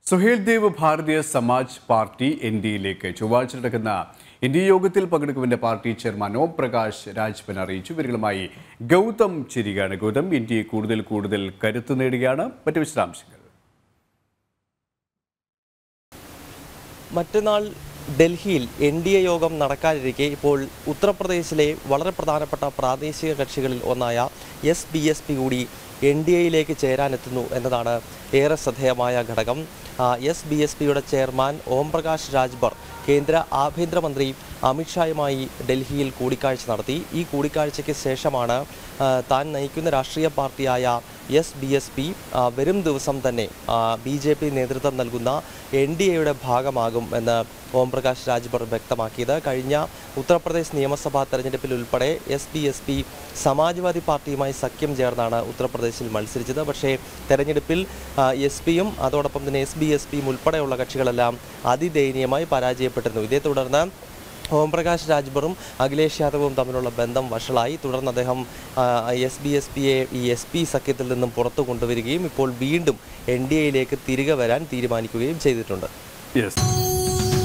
സുഹേൽ ദേവ് ഭാരതീയ Samaj party N ഡിയിലേക്ക് ചൊവ്വാഴ്ച നടക്കുന്ന എൻ ഡി യോഗത്തിൽ പങ്കെടുക്കുമെന്ന് പാർട്ടി ചെയർമാൻ ഓം പ്രകാശ് രാജ്പൻ അറിയിച്ചു ഇവരുമായി ഗൗതം ചിരികയാണ് ഗൗതം എൻ ഡി എ കൂടുതൽ കൂടുതൽ കരുത്ത് നേടുകയാണ് മറ്റു വിശദാംശങ്ങൾ മറ്റന്നാൾ ഡൽഹിയിൽ എൻ ഡി എ യോഗം നടക്കാനിരിക്കെ ഇപ്പോൾ ഉത്തർപ്രദേശിലെ വളരെ പ്രധാനപ്പെട്ട പ്രാദേശിക കക്ഷികളിൽ ഒന്നായ എസ് ബി എസ് പി കൂടി എൻ ഡി എയിലേക്ക് ചേരാനെത്തുന്നു എന്നതാണ് ഏറെ ശ്രദ്ധേയമായ ഘടകം എസ് ബി എസ് പിയുടെ ചെയർമാൻ ഓം പ്രകാശ് രാജ്ഭർ കേന്ദ്ര ആഭ്യന്തരമന്ത്രി അമിത്ഷായുമായി ഡൽഹിയിൽ കൂടിക്കാഴ്ച നടത്തി ഈ കൂടിക്കാഴ്ചയ്ക്ക് ശേഷമാണ് ആ, താൻ നയിക്കുന്ന രാഷ്ട്രീയ പാർട്ടിയായ എസ് ബി എസ് പി വരും ദിവസം തന്നെ ബി ജെ പി നേതൃത്വം നൽകുന്ന എൻ ഡി എയുടെ ഭാഗമാകും എന്ന് ഓം പ്രകാശ് രാജ്ഭർ വ്യക്തമാക്കിയത് കഴിഞ്ഞ ഉത്തർപ്രദേശ് നിയമസഭാ തെരഞ്ഞെടുപ്പിൽ ഉൾപ്പെടെ S B S P Samajwadi പാർട്ടിയുമായി സഖ്യം ചേർന്നാണ് ഉത്തർപ്രദേശിൽ മത്സരിച്ചത് പക്ഷേ തെരഞ്ഞെടുപ്പിൽ എസ് പിയും അതോടൊപ്പം തന്നെ എസ് ബി എസ് പിയും ഉൾപ്പെടെയുള്ള കക്ഷികളെല്ലാം അതിദയനീയമായി പരാജയപ്പെട്ടിരുന്നു ഇതേ തുടർന്ന് ഓംപ്രകാശ് രാജ്ഭറും അഖിലേഷ് യാദവും തമ്മിലുള്ള ബന്ധം വഷളായി തുടർന്ന് അദ്ദേഹം എസ് ബി എസ് പിയെ ഈ എസ് പി സഖ്യത്തിൽ നിന്നും പുറത്തു കൊണ്ടുവരികയും ഇപ്പോൾ വീണ്ടും എൻ ഡി എയിലേക്ക് തിരികെ വരാൻ തീരുമാനിക്കുകയും ചെയ്തിട്ടുണ്ട് യെസ്